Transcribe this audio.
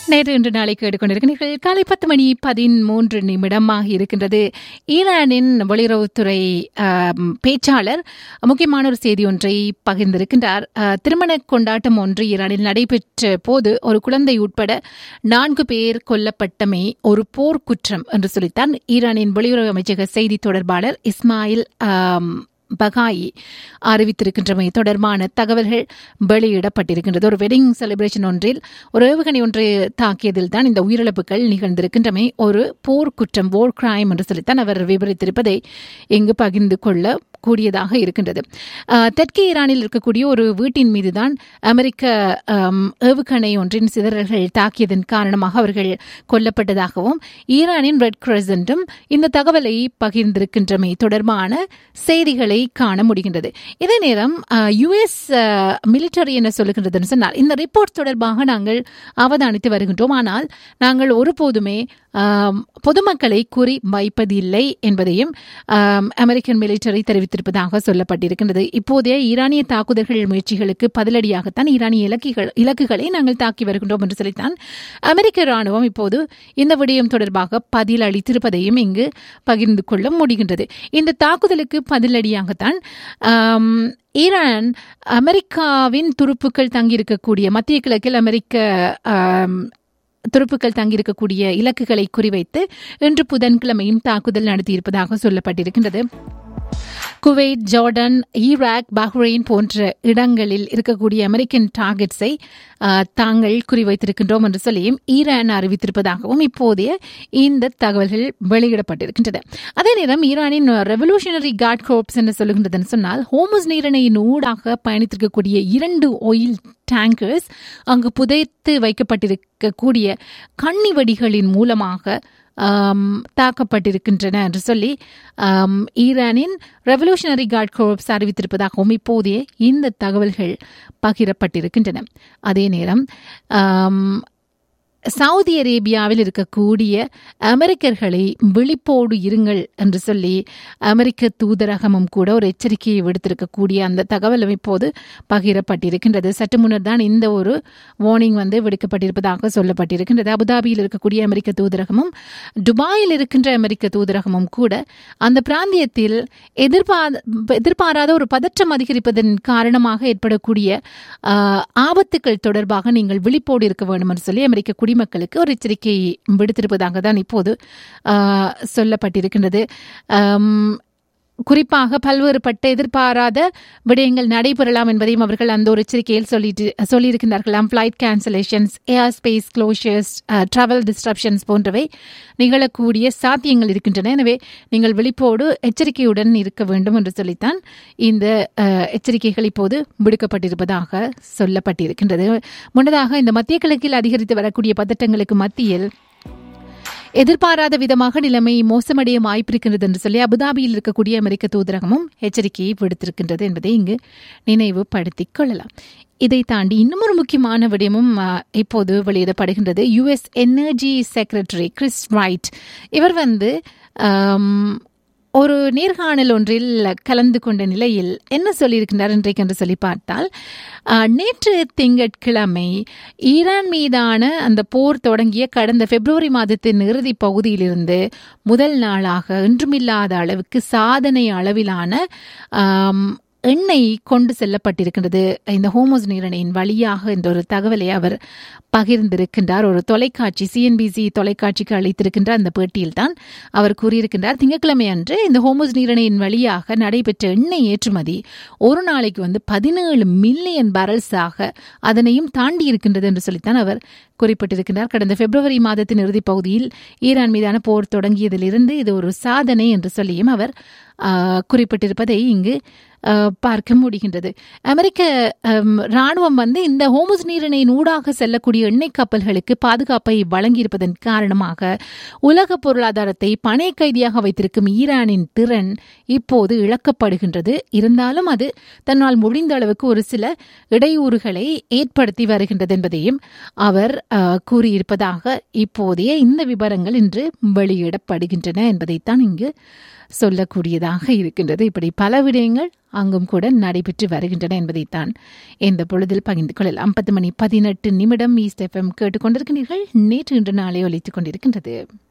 நேற்று இன்று நாளை கேட்டுக்கொண்டிருக்கிறீர்கள் காலை பத்து மணி பதிமூன்று நிமிடமாக இருக்கின்றது ஈரானின் வெளியுறவுத்துறை ஆம், பேச்சாளர் முக்கியமான ஒரு செய்தி ஒன்றை பகிர்ந்திருக்கின்றார் ஆ, திருமண கொண்டாட்டம் ஒன்று ஈரானில் நடைபெற்ற போது ஒரு குழந்தை உட்பட நான்கு பேர் கொல்லப்பட்டமை ஒரு போர்க்குற்றம் என்று சொல்லித்தான் ஈரானின் வெளியுறவு அமைச்சக செய்தி தொடர்பாளர் இஸ்மாயில் ஆம், பகாயி அறிவித்திருக்கின்றமை தொடர்பான தகவல்கள் வெளியிடப்பட்டிருக்கின்றது ஒரு வெட்டிங் செலிப்ரேஷன் ஒன்றில் ஒரு ஏவுகணை ஒன்று தாக்கியதில் தான் இந்த உயிரிழப்புகள் நிகழ்ந்திருக்கின்றமை ஒரு போர் குற்றம் போர் கிரைம் என்று சொல்லித்தான் அவர் விவரித்திருப்பதை இங்கு பகிர்ந்து கொள்ள கூடியதாக இருக்கின்றது அஹ், தெற்கே ஈரானில் இருக்கக்கூடிய ஒரு வீட்டின் மீதுதான் அமெரிக்க அம், ஏவுகணை ஒன்றின் சிதறல்கள் தாக்கியதன் காரணமாக அவர்கள் கொல்லப்பட்டதாகவும் ஈரானின் ரெட் கிரசன்டும் இந்த தகவலை பகிர்ந்திருக்கின்றமை தொடர்பான செய்திகளை காண முடிகின்றது இதே நேரம் யுஎஸ் மிலிட்டரி என்ன சொல்லுகின்றதுன்னு சொன்னால் இந்த ரிப்போர்ட் தொடர்பாக நாங்கள் அவதானித்து வருகின்றோம் ஆனால் நாங்கள் ஒருபோதுமே ஆம், பொதுமக்களை குறி வைப்பதில்லை என்பதையும் ஆம், அமெரிக்கன் மிலிட்டரி தெரிவித்திருப்பதாக சொல்லப்பட்டிருக்கின்றது இப்போதைய ஈரானிய தாக்குதல்கள் முயற்சிகளுக்கு பதிலடியாகத்தான் ஈரானிய இலக்குகள் இலக்குகளை நாங்கள் தாக்கி வருகின்றோம் என்று சொல்லித்தான் அமெரிக்க ராணுவம் இப்போது இந்த விடயம் தொடர்பாக பதில் அளித்திருப்பதையும் இங்கு பகிர்ந்து கொள்ள முடிகின்றது இந்த தாக்குதலுக்கு பதிலடியாகத்தான் ஆம், ஈரான் அமெரிக்காவின் துருப்புக்கள் தங்கியிருக்கக்கூடிய மத்திய கிழக்கில் அமெரிக்க ஆம், துருப்புக்கள் தங்கியிருக்கக்கூடிய இலக்குகளை குறிவைத்து இன்று புதன்கிழமையும் தாக்குதல் நடத்தியிருப்பதாக சொல்லப்பட்டிருக்கின்றது குவைத் ஜார்டன் ஈராக் பஹ்ரைன் போன்ற இடங்களில் இருக்கக்கூடிய அமெரிக்கன் டார்கெட்ஸை ஆஹ், தாங்கள் குறிவைத்திருக்கின்றோம் என்று சொல்லியும் ஈரான் அறிவித்திருப்பதாகவும் இப்போதைய இந்த தகவல்கள் வெளியிடப்பட்டிருக்கின்றன அதே நேரம் ஈரானின் ரெவல்யூஷனரி கார்ட் கோர்ப்ஸ் என்று சொல்லுகின்றதுன்னு சொன்னால் ஹோமஸ் நீரிணையின் ஊடாக பயணித்திருக்கக்கூடிய இரண்டு ஆயில் டேங்கர்ஸ் அங்கு புதைத்து வைக்கப்பட்டிருக்கக்கூடிய கண்ணி வெடிகளின் மூலமாக ஆம், தாக்கப்பட்டிருக்கின்றன என்று சொல்லி ஆம், ஈரானின் ரெவல்யூஷனரி கார்ட் கோர்ப்ஸ் அறிவித்திருப்பதாகவும் இப்போதைய இந்த தகவல்கள் பகிரப்பட்டிருக்கின்றன அதே நேரம் ஆம், சவுதி அரேபியாவில் இருக்கக்கூடிய அமெரிக்கர்களை விழிப்போடு இருங்கள் என்று சொல்லி அமெரிக்க தூதரகமும் கூட ஒரு எச்சரிக்கையை விடுத்திருக்கக்கூடிய அந்த தகவலும் இப்போது பகிரப்பட்டிருக்கின்றது சற்று முன்னர் தான் இந்த ஒரு வார்னிங் வந்து விடுக்கப்பட்டிருப்பதாக சொல்லப்பட்டிருக்கின்றது அபுதாபியில் இருக்கக்கூடிய அமெரிக்க தூதரகமும் துபாயில் இருக்கின்ற அமெரிக்க தூதரகமும் கூட அந்த பிராந்தியத்தில் எதிர்பார எதிர்பாராத ஒரு பதற்றம் அதிகரிப்பதன் காரணமாக ஏற்படக்கூடிய ஆஹ், ஆபத்துக்கள் தொடர்பாக நீங்கள் விழிப்போடு இருக்க வேண்டும் என்று சொல்லி அமெரிக்க குடிமக்களுக்கு ஒரு எச்சரிக்கை விடுத்திருப்பதாக தான் இப்போது ஆஹ், சொல்லப்பட்டிருக்கின்றது ஆம், குறிப்பாக பல்வேறுபட்ட எதிர்பாராத விடயங்கள் நடைபெறலாம் என்பதையும் அவர்கள் அந்த ஒரு எச்சரிக்கையில் சொல்லிட்டு சொல்லியிருக்கின்றார்களாம் flight cancellations air space closures travel disruptions போன்றவை நிகழக்கூடிய சாத்தியங்கள் இருக்கின்றன எனவே நீங்கள் விழிப்போடு எச்சரிக்கையுடன் இருக்க வேண்டும் என்று சொல்லித்தான் இந்த அஹ், எச்சரிக்கைகள் இப்போது விடுக்கப்பட்டிருப்பதாக சொல்லப்பட்டிருக்கின்றது முன்னதாக இந்த மத்திய கிழக்கில் அதிகரித்து வரக்கூடிய பதட்டங்களுக்கு மத்தியில் எதிர்பாராத விதமாக நிலைமை மோசமடைய வாய்ப்பிருக்கின்றது என்று சொல்லி அபுதாபியில் இருக்கக்கூடிய அமெரிக்க தூதரகமும் எச்சரிக்கையை விடுத்திருக்கின்றது என்பதை இங்கு நினைவுபடுத்திக் கொள்ளலாம் இதை தாண்டி இன்னும் ஒரு முக்கியமான விடயமும் ஆ, இப்போது வெளியிடப்படுகின்றது US energy secretary Chris Wright இவர் வந்து ஆம், ஒரு நேர்காணல் ஒன்றில் கலந்து கொண்ட நிலையில் என்ன சொல்லியிருக்கின்றார் இன்றைக்கு என்று சொல்லி பார்த்தால் ஆ, நேற்று திங்கட்கிழமை ஈரான் மீதான அந்த போர் தொடங்கிய கடந்த பிப்ரவரி மாதத்தின் இறுதி பகுதியிலிருந்து முதல் நாளாக இன்றுமில்லாத அளவுக்கு சாதனை அளவிலான ஆம், எண்ணெய் கொண்டு செல்லப்பட்டிருக்கின்றது இந்த ஹோமோஸ் நீரணையின் வழியாக இந்த ஒரு தகவலை அவர் பகிர்ந்திருக்கின்றார் ஒரு தொலைக்காட்சி சிஎன்பிசி தொலைக்காட்சிக்கு அளித்திருக்கின்ற அந்த பேட்டியில் தான் அவர் கூறியிருக்கின்றார் திங்கட்கிழமை அன்று இந்த ஹோமோஸ் நீரணையின் வழியாக நடைபெற்ற எண்ணெய் ஏற்றுமதி ஒரு நாளைக்கு வந்து பதினேழு மில்லியன் பேரல்ஸாக அதனையும் தாண்டி இருக்கின்றது என்று சொல்லித்தான் அவர் குறிப்பிட்டிருக்கின்றார் கடந்த பிப்ரவரி மாதத்தின் இறுதிப் பகுதியில் ஈரான் மீதான போர் தொடங்கியதிலிருந்து இது ஒரு சாதனை என்று சொல்லியும் அவர் ஆ, குறிப்பிட்டிருப்பதை இங்கு ஆ, பார்க்க முடிகின்றது அமெரிக்க அம், ராணுவம் வந்து இந்த ஹோமுஸ் நீரிணையின் ஊடாக செல்லக்கூடிய எண்ணெய் கப்பல்களுக்கு பாதுகாப்பை வழங்கியிருப்பதன் காரணமாக உலக பொருளாதாரத்தை பணைய கைதியாக வைத்திருக்கும் ஈரானின் திறன் இப்போது இழக்கப்படுகின்றது இருந்தாலும் அது தன்னால் முடிந்த அளவுக்கு ஒரு சில இடையூறுகளை ஏற்படுத்தி வருகின்றது என்பதையும் அவர் ஆ, கூறியிருப்பதாக இப்போதைய இந்த விவரங்கள் இன்று வெளியிடப்படுகின்றன என்பதைத்தான் இங்கு சொல்லக்கூடியதாக இருக்கின்றது இப்படி பல விடயங்கள் அங்கும் கூட நடைபெற்று வருகின்றன என்பதைத்தான் இந்த பொழுதில் பகிர்ந்து கொள்ளலாம் பத்து மணி பதினெட்டு நிமிடம் ஈஸ்ட் எஃப்எம் கேட்டுக்கொண்டிருக்கிறீர்கள் நேற்று இன்று நாளை ஒலித்துக் கொண்டிருக்கின்றது